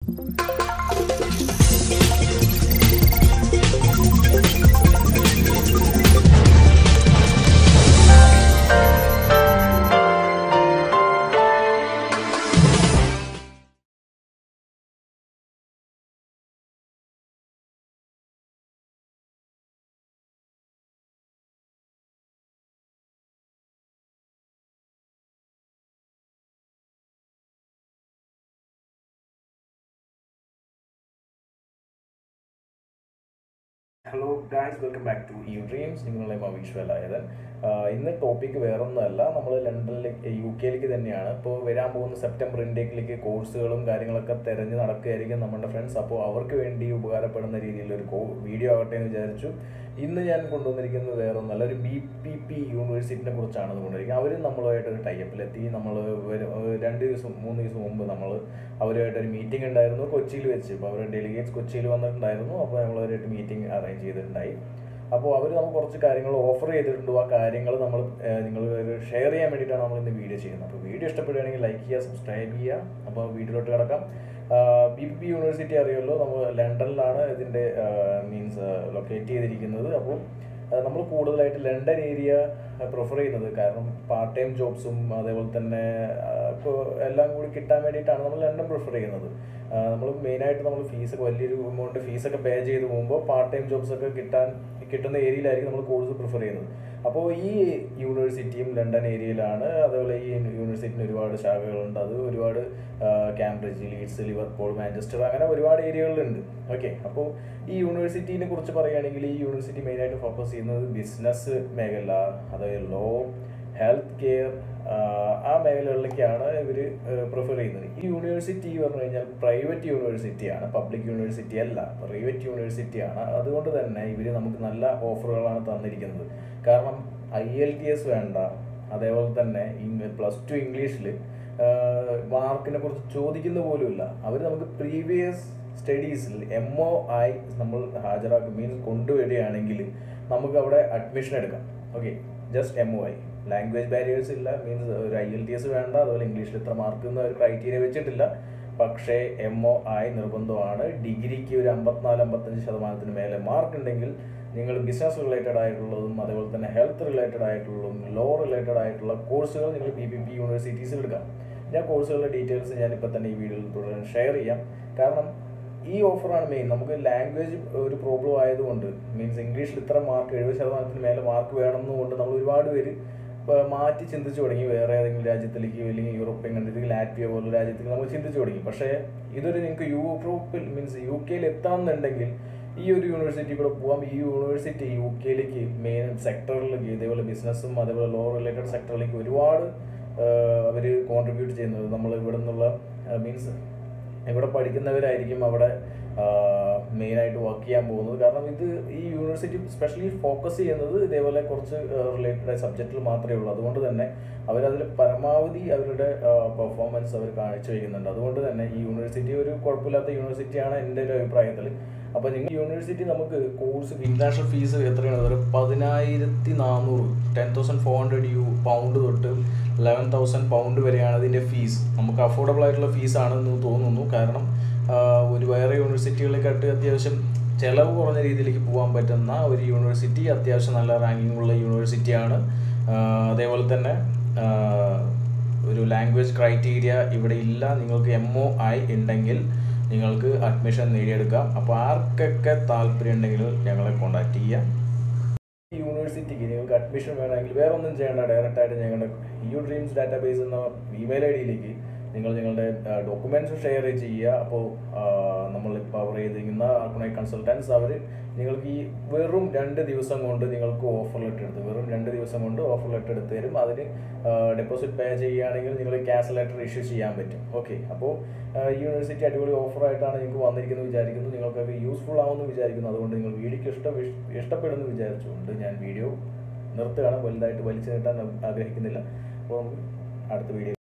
hello guys welcome back to U dreams നിങ്ങളുടെ മവീഷ് വേലായുധൻ ഇന്ന് topic വേറൊന്നുമല്ല നമ്മൾ ലണ്ടനിലേക്ക് യു കെയിലേക്ക് തന്നെയാണ് ഇപ്പോൾ വരാൻ പോകുന്ന സെപ്റ്റംബർ ഇൻടേക്കിലേക്ക് കോഴ്സുകളും കാര്യങ്ങളൊക്കെ തിരഞ്ഞ് നടക്കുകയായിരിക്കും നമ്മുടെ ഫ്രണ്ട്സ് അപ്പോൾ അവർക്ക് വേണ്ടി ഉപകാരപ്പെടുന്ന രീതിയിലൊരു കോ വീഡിയോ ആകട്ടെ എന്ന് വിചാരിച്ചു ഇന്ന് ഞാൻ കൊണ്ടുവന്നിരിക്കുന്നത് വേറൊന്നല്ല ഒരു ബി പി പി യൂണിവേഴ്സിറ്റിനെ കുറിച്ചാണ് ഇത് കൊണ്ടിരിക്കുന്നത് അവർ നമ്മളുമായിട്ട് ഒരു ടൈപ്പിലെത്തി നമ്മൾ രണ്ട് ദിവസം മൂന്ന് ദിവസം മുമ്പ് നമ്മൾ അവരുമായിട്ട് ഒരു മീറ്റിംഗ് ഉണ്ടായിരുന്നു കൊച്ചിയിൽ വെച്ച് ഇപ്പോൾ അവർ ഡെലിഗേറ്റ്സ് കൊച്ചിയിൽ വന്നിട്ടുണ്ടായിരുന്നു അപ്പോൾ നമ്മൾ അവരായിട്ട് മീറ്റിംഗ് അറേഞ്ച് ചെയ്തിട്ടുണ്ടായി അപ്പോൾ അവർ നമുക്ക് കുറച്ച് കാര്യങ്ങൾ ഓഫർ ചെയ്തിട്ടുണ്ട് ആ കാര്യങ്ങൾ നമ്മൾ നിങ്ങൾ ഷെയർ ചെയ്യാൻ വേണ്ടിയിട്ടാണ് നമ്മൾ ഇന്ന് വീഡിയോ ചെയ്യുന്നത് അപ്പോൾ വീഡിയോ ഇഷ്ടപ്പെടുകയാണെങ്കിൽ ലൈക്ക് ചെയ്യുക സബ്സ്ക്രൈബ് ചെയ്യുക അപ്പോൾ വീഡിയോയിലോട്ട് കിടക്കാം ബി പി പി യൂണിവേഴ്സിറ്റി അറിയുമല്ലോ നമ്മൾ ലണ്ടനിലാണ് ഇതിൻ്റെ മീൻസ് ലൊക്കേറ്റ് ചെയ്തിരിക്കുന്നത് അപ്പോൾ നമ്മൾ കൂടുതലായിട്ട് ലണ്ടൻ ഏരിയ പ്രിഫർ ചെയ്യുന്നത് കാരണം പാർട്ട് ടൈം ജോബ്സും അതേപോലെ തന്നെ ഇപ്പോൾ എല്ലാം കൂടി കിട്ടാൻ വേണ്ടിയിട്ടാണ് നമ്മൾ ലണ്ടൻ പ്രിഫർ ചെയ്യുന്നത് നമ്മൾ മെയിനായിട്ട് നമ്മൾ ഫീസൊക്കെ വലിയൊരു എമൗണ്ട് ഫീസൊക്കെ പേ ചെയ്ത് പോകുമ്പോൾ പാർട്ട് ടൈം ജോബ്സ് ഒക്കെ കിട്ടാൻ കിട്ടുന്ന ഏരിയയിലായിരിക്കും നമ്മൾ കോഴ്സ് പ്രിഫർ ചെയ്യുന്നത് അപ്പോൾ ഈ യൂണിവേഴ്സിറ്റിയും ലണ്ടൻ ഏരിയയിലാണ് അതേപോലെ ഈ യൂണിവേഴ്സിറ്റിന് ഒരുപാട് ശാഖകളുണ്ട് അത് ഒരുപാട് കാംബ്രിഡ്ജ് ലീഡ്സ് ലിവർപൂൾ മാഞ്ചസ്റ്റർ അങ്ങനെ ഒരുപാട് ഏരിയകളുണ്ട് ഓക്കെ അപ്പോൾ ഈ യൂണിവേഴ്സിറ്റിനെ കുറിച്ച് പറയുകയാണെങ്കിൽ ഈ യൂണിവേഴ്സിറ്റി മെയിനായിട്ട് ഫോക്കസ് ചെയ്യുന്നത് ബിസിനസ് മേഖല അതായത് ലോ ഹെൽത്ത് കെയർ ആ മേഖലകളിലേക്കാണ് ഇവർ പ്രിഫർ ചെയ്യുന്നത് ഈ യൂണിവേഴ്സിറ്റി പറഞ്ഞു കഴിഞ്ഞാൽ പ്രൈവറ്റ് യൂണിവേഴ്സിറ്റിയാണ് പബ്ലിക് യൂണിവേഴ്സിറ്റി അല്ല പ്രൈവറ്റ് യൂണിവേഴ്സിറ്റിയാണ് അതുകൊണ്ട് തന്നെ ഇവർ നമുക്ക് നല്ല ഓഫറുകളാണ് തന്നിരിക്കുന്നത് കാരണം ഐ എൽ ടി എസ് വേണ്ട അതേപോലെ തന്നെ പ്ലസ് ടു ഇംഗ്ലീഷിൽ മാർക്കിനെ കുറിച്ച് ചോദിക്കുന്ന പോലുമില്ല അവർ നമുക്ക് പ്രീവിയസ് സ്റ്റഡീസിൽ എം ഒ ആയി നമ്മൾ ഹാജരാക്കും മീൻസ് കൊണ്ടുവരികയാണെങ്കിൽ നമുക്ക് അവിടെ അഡ്മിഷൻ എടുക്കാം ഓക്കെ ജസ്റ്റ് എം ഒ ആയി ലാംഗ്വേജ് ബാരിയേഴ്സ് ഇല്ല മീൻസ് ഒരു ഐ എൽ ടി എസ് വേണ്ട അതുപോലെ ഇംഗ്ലീഷിൽ ഇത്ര മാർക്ക് എന്ന ഒരു ക്രൈറ്റീരിയ വെച്ചിട്ടില്ല പക്ഷേ എം ഒ ആയി നിർബന്ധമാണ് ഡിഗ്രിക്ക് ഒരു അമ്പത്തിനാല് അമ്പത്തഞ്ച് ശതമാനത്തിന് മേലെ മാർക്ക് ഉണ്ടെങ്കിൽ നിങ്ങൾ ബിസിനസ് റിലേറ്റഡ് ആയിട്ടുള്ളതും അതേപോലെ തന്നെ ഹെൽത്ത് റിലേറ്റഡ് ആയിട്ടുള്ളതും ലോ റിലേറ്റഡ് ആയിട്ടുള്ള കോഴ്സുകൾ നിങ്ങൾ ബി പി പി യൂണിവേഴ്സിറ്റീസിൽ എടുക്കാം ഞാൻ കോഴ്സുകളുടെ ഡീറ്റെയിൽസ് ഞാൻ ഇപ്പോൾ തന്നെ ഈ വീഡിയോയിൽ തുടരാൻ ഷെയർ ചെയ്യാം കാരണം ഈ ഓഫറാണ് മെയിൻ നമുക്ക് ലാംഗ്വേജ് ഒരു പ്രോബ്ലം ആയതുകൊണ്ട് മീൻസ് ഇംഗ്ലീഷിൽ ഇത്ര മാർക്ക് എഴുപത് ശതമാനത്തിന് മേലെ മാർക്ക് വേണമെന്നുകൊണ്ട് നമ്മൾ ഒരുപാട് പേര് മാറ്റി ചിന്തിച്ചു തുടങ്ങി വേറെ ഏതെങ്കിലും രാജ്യത്തിലേക്ക് അല്ലെങ്കിൽ യൂറോപ്യൻ കൺട്രി ലാറ്റ്വിയ പോലുള്ള രാജ്യത്തേക്ക് നമ്മൾ ചിന്തിച്ചു തുടങ്ങി പക്ഷേ ഇതൊരു നിങ്ങൾക്ക് യൂറോപ്പിൽ മീൻസ് യു കെയിൽ എത്താമെന്നുണ്ടെങ്കിൽ ഈ ഒരു യൂണിവേഴ്സിറ്റി കൂടെ പോകാം ഈ യൂണിവേഴ്സിറ്റി യു കെയിലേക്ക് മെയിൻ സെക്ടറിലേക്ക് ഇതേപോലെ ബിസിനസ്സും അതേപോലെ ലോ റിലേറ്റഡ് സെക്ടറിലേക്ക് ഒരുപാട് അവർ കോൺട്രിബ്യൂട്ട് ചെയ്യുന്നത് നമ്മൾ ഇവിടെ നിന്നുള്ള മീൻസ് ഇവിടെ പഠിക്കുന്നവരായിരിക്കും അവിടെ മെയിനായിട്ട് വർക്ക് ചെയ്യാൻ പോകുന്നത് കാരണം ഇത് ഈ യൂണിവേഴ്സിറ്റി സ്പെഷ്യലി ഫോക്കസ് ചെയ്യുന്നത് ഇതേപോലെ കുറച്ച് റിലേറ്റഡ് ആയ സബ്ജക്റ്റിൽ മാത്രമേ ഉള്ളൂ അതുകൊണ്ട് തന്നെ അവരതിൽ പരമാവധി അവരുടെ പെർഫോമൻസ് അവർ കാണിച്ചു വയ്ക്കുന്നുണ്ട് അതുകൊണ്ട് തന്നെ ഈ യൂണിവേഴ്സിറ്റി ഒരു കുഴപ്പമില്ലാത്ത യൂണിവേഴ്സിറ്റിയാണ് എൻ്റെ ഒരു അഭിപ്രായത്തിൽ അപ്പോൾ നിങ്ങൾ യൂണിവേഴ്സിറ്റി നമുക്ക് കോഴ്സ് ഇന്റർനാഷണൽ ഫീസ് എത്രയാണ് ഒരു പതിനായിരത്തി നാനൂറ് ten thousand four hundred U pound തൊട്ട് ലെവൻ തൗസൻഡ് പൗണ്ട് വരെയാണ് ഇതിൻ്റെ ഫീസ് നമുക്ക് അഫോർഡബിൾ ആയിട്ടുള്ള ഫീസാണെന്ന് തോന്നുന്നു കാരണം ഒരു വേറെ യൂണിവേഴ്സിറ്റികളെക്കാട്ട് അത്യാവശ്യം ചിലവ് കുറഞ്ഞ രീതിയിലേക്ക് പോകാൻ പറ്റുന്ന ഒരു യൂണിവേഴ്സിറ്റി അത്യാവശ്യം നല്ല റാങ്കിങ് ഉള്ള യൂണിവേഴ്സിറ്റിയാണ് അതേപോലെ തന്നെ ഒരു ലാംഗ്വേജ് ക്രൈറ്റീരിയ ഇവിടെ ഇല്ല നിങ്ങൾക്ക് എം ഒ ആയി ഉണ്ടെങ്കിൽ നിങ്ങൾക്ക് അഡ്മിഷൻ നേടിയെടുക്കാം അപ്പോൾ ആർക്കൊക്കെ താല്പര്യം ഉണ്ടെങ്കിൽ ഞങ്ങളെ കോൺടാക്ട് ചെയ്യാം യൂണിവേഴ്സിറ്റിക്ക് നിങ്ങൾക്ക് അഡ്മിഷൻ വേണമെങ്കിൽ വേറെ ഒന്നും ചെയ്യേണ്ട ഡയറക്റ്റ് ആയിട്ട് ഞങ്ങളുടെ യു ഡ്രീംസ് ഡാറ്റാബേസ് എന്ന ഇമെയിൽ ഐ ഡിയിലേക്ക് നിങ്ങൾ നിങ്ങളുടെ ഡോക്യുമെന്റ്സ് ഷെയർ ചെയ്യുക അപ്പോൾ നമ്മൾ പവർ ചെയ്തിരിക്കുന്ന ആർക്കുണൈ കൺസൾട്ടൻസ് അവർ നിങ്ങൾക്ക് ഈ വെറും രണ്ട് ദിവസം കൊണ്ട് നിങ്ങൾക്ക് ഓഫർ ലെറ്റർ എടുത്ത് വെറും രണ്ട് ദിവസം കൊണ്ട് ഓഫർ ലെറ്റർ എടുത്ത് തരും അതിന് ഡെപ്പോസിറ്റ് പേ ചെയ്യുകയാണെങ്കിൽ നിങ്ങൾ ക്യാഷ് ലെറ്റർ ഇഷ്യൂ ചെയ്യാൻ പറ്റും ഓക്കെ അപ്പോൾ യൂണിവേഴ്സിറ്റി അടിപൊളി ഓഫറായിട്ടാണ് നിങ്ങൾക്ക് വന്നിരിക്കുന്നത് വിചാരിക്കുന്നു നിങ്ങൾക്കത് യൂസ്ഫുൾ ആവുമെന്ന് വിചാരിക്കുന്നു അതുകൊണ്ട് നിങ്ങൾ വീഡിയോക്ക് ഇഷ്ടം ഇഷ്ടപ്പെടുന്നു വിചാരിച്ചുകൊണ്ട് ഞാൻ വീഡിയോ നിർത്തുകയാണ് വലുതായിട്ട് വലിച്ചു നീട്ടാൻ ആഗ്രഹിക്കുന്നില്ല അപ്പോൾ അടുത്ത വീഡിയോ